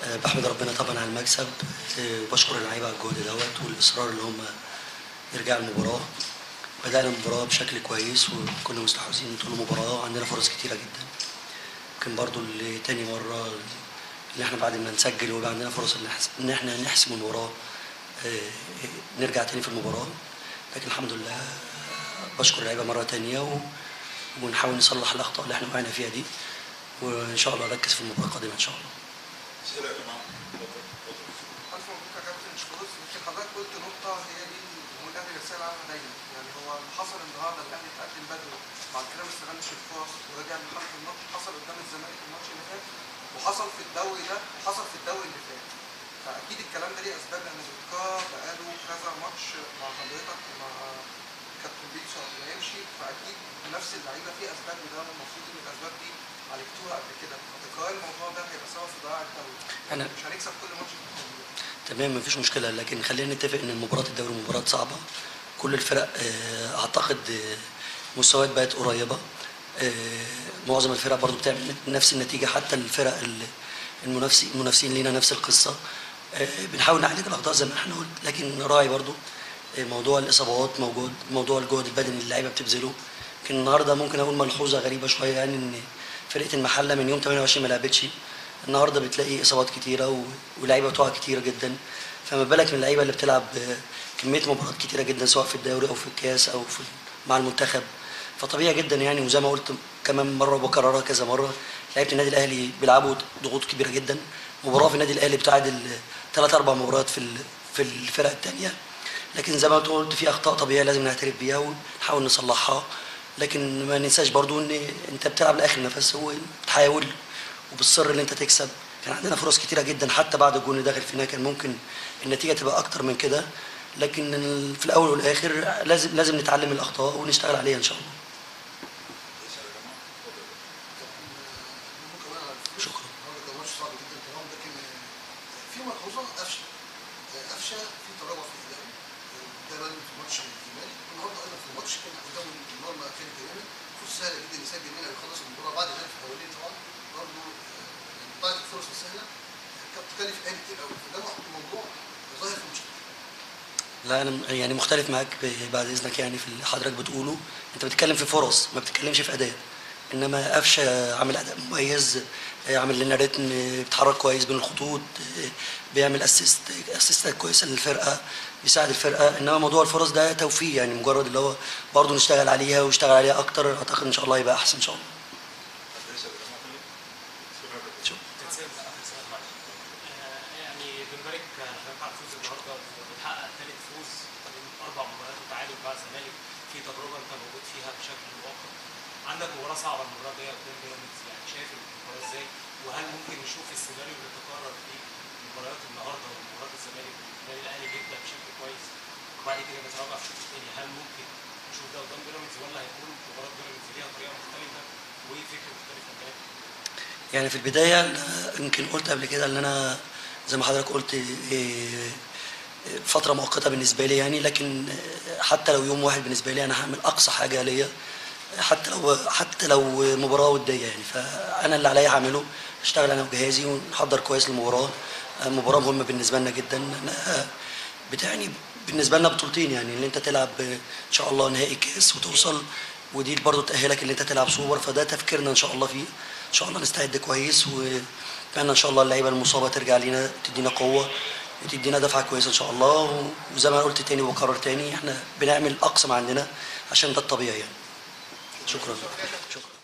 آه، بحمد ربنا طبعا على المكسب آه، وبشكر اللعيبه على الجهد دوت والاصرار اللي هم يرجعوا المباراه بدانا المباراه بشكل كويس وكنا مستحوذين طول المباراه وعندنا فرص كتيره جدا يمكن برضو اللي تاني مره اللي احنا بعد ما نسجل ويبقى عندنا فرص ان إحنا- ان احنا نحسم المباراه آه، نرجع تاني في المباراه لكن الحمد لله آه، بشكر اللعيبه مره تانيه و... ونحاول نصلح الاخطاء اللي احنا وقعنا فيها دي وان شاء الله نركز في المباراه القادمه ان شاء الله اسئله يا جماعه اتفضل اتفضل ألف مبروك يا كابتن شكروس يمكن حضرتك قلت نقطة هي دي المواجهة الرسالة عنها دايما يعني هو اللي حصل النهاردة الأهلي اتقدم بدري بعد كده ما استغلش الفرص ورجع لحالة الماتش حصل قدام الزمالك الماتش اللي فات وحصل في الدوري ده وحصل في الدوري اللي فات فأكيد الكلام ده ليه أسباب لأن بيتكرر بقاله كذا ماتش مع حضرتك ومع كابتن بيتسو قبل ما يمشي فأكيد نفس اللعيبة في أسباب لده والمفروض إن الأسباب دي عالجتوها قبل كده فتكرار الموضوع ده هيبقى سبب في ضياع الدوري أنا- مش هنكسب كل ماتش في الدوري تمام مفيش مشكلة لكن خلينا نتفق ان مباراة الدوري مباراة صعبة كل الفرق آه، اعتقد آه، مستويات بقت قريبة آه، معظم الفرق برضو بتعمل نفس النتيجة حتى الفرق ال- المنافسين المنافسين لينا نفس القصة آه، بنحاول نعالج الاخطاء زي ما احنا قلت لكن نراعي برضو آه، موضوع الاصابات موجود موضوع الجهد البدني اللي اللعيبه بتبذله يمكن النهارده ممكن اقول ملحوظه غريبه شويه يعني ان فرقه المحله من يوم 28 ما لعبتش النهارده بتلاقي اصابات كتيره و- ولاعيبه بتقع كتيره جدا فما بالك من اللعيبه اللي بتلعب آه، كميه مباريات كتيره جدا سواء في الدوري او في الكاس او في مع المنتخب فطبيعي جدا يعني وزي ما قلت كمان مره وبكررها كذا مره لعيبه النادي الاهلي بيلعبوا ضغوط كبيره جدا مباراه في النادي الاهلي بتعادل ثلاث اربع مباريات في ال- في الفرق الثانيه لكن زي ما انت قلت في اخطاء طبيعيه لازم نعترف بيها ونحاول نصلحها لكن ما ننساش برضو ان انت بتلعب لاخر نفس هو تحاول وبالصر ان انت تكسب كان عندنا فرص كتيره جدا حتى بعد الجون اللي داخل فينا كان ممكن النتيجه تبقى اكتر من كده لكن ال- في الاول والاخر لازم لازم نتعلم من الاخطاء ونشتغل عليها ان شاء الله اسئله يا جماعه اتفضل ممكن كمان على الفلوس. شكرا. النهارده كان ماتش صعب جدا تمام لكن آه، في ملحوظه قفشه آه، قفشه في تراجع في الاداء آه، ده بان في ماتش الزمالك والنهارده ايضا في الماتش كان قدام المرمى كان تماما فرصه سهله جدا يسجل منها ويخلص المباراه بعد ذلك في الاولين طبعا برضه يعني ضاعت الفرص السهله كانت بتكلف ايام كتير قوي فده موضوع ظاهر في المشكله لا انا م- يعني مختلف معاك ب- بعد اذنك يعني في اللي حضرتك بتقوله انت بتتكلم في فرص ما بتتكلمش في اداء انما قفشه عامل اداء مميز آه، عامل لنا ريتم آه، بيتحرك كويس بين الخطوط آه، بيعمل اسيست اسيستات كويسه للفرقه بيساعد الفرقه انما موضوع الفرص ده توفيق يعني مجرد اللي هو برضه نشتغل عليها ويشتغل عليها اكتر اعتقد ان شاء الله يبقى احسن ان شاء الله حد يسال يا جماعه تاني سيبها كده. شكرا. تنسيق اخر سؤال معلش آه، يعني بنبارك لحضرتك على الفوز النهارده بتحقق ثالث فوز من اربع مباريات وتعادل مع الزمالك في تجربه انت موجود فيها بشكل مؤقت عندك مباراه صعبه المباراه الجايه قدام بيراميدز يعني شايف المباراه ازاي وهل ممكن نشوف السيناريو اللي تكرر في مباريات النهارده ومباراه الزمالك النادي الاهلي بيبدا بشكل كويس وبعد كده بيتراجع في الشوط الثاني هل ممكن نشوف ده قدام بيراميدز ولا هيكون مباراه بيراميدز ليها طريقه مختلفه وفكر مختلف عن ذلك؟ يعني في البداية أنا يمكن قلت قبل كده ان انا زي ما حضرتك قلت إيه، فترة مؤقتة بالنسبة لي يعني لكن حتى لو يوم واحد بالنسبة لي انا هعمل اقصى حاجة ليا حتى لو حتى لو مباراة ودية يعني فانا اللي عليا هعمله اشتغل انا وجهازي ونحضر كويس للمباراة مباراة مهمة بالنسبة لنا جدا انا بتعني بالنسبة لنا بطولتين يعني ان انت تلعب ان شاء الله نهائي كاس وتوصل ودي برضه تأهلك ان انت تلعب سوبر فده تفكيرنا ان شاء الله فيه ان شاء الله نستعد كويس واتمنى ان شاء الله اللعيبه المصابه ترجع لينا تدينا قوه وتدينا دفعه كويسه ان شاء الله وزي ما قلت تاني وبكرر تاني احنا بنعمل اقصى ما عندنا عشان ده الطبيعي يعني شكرا شكرا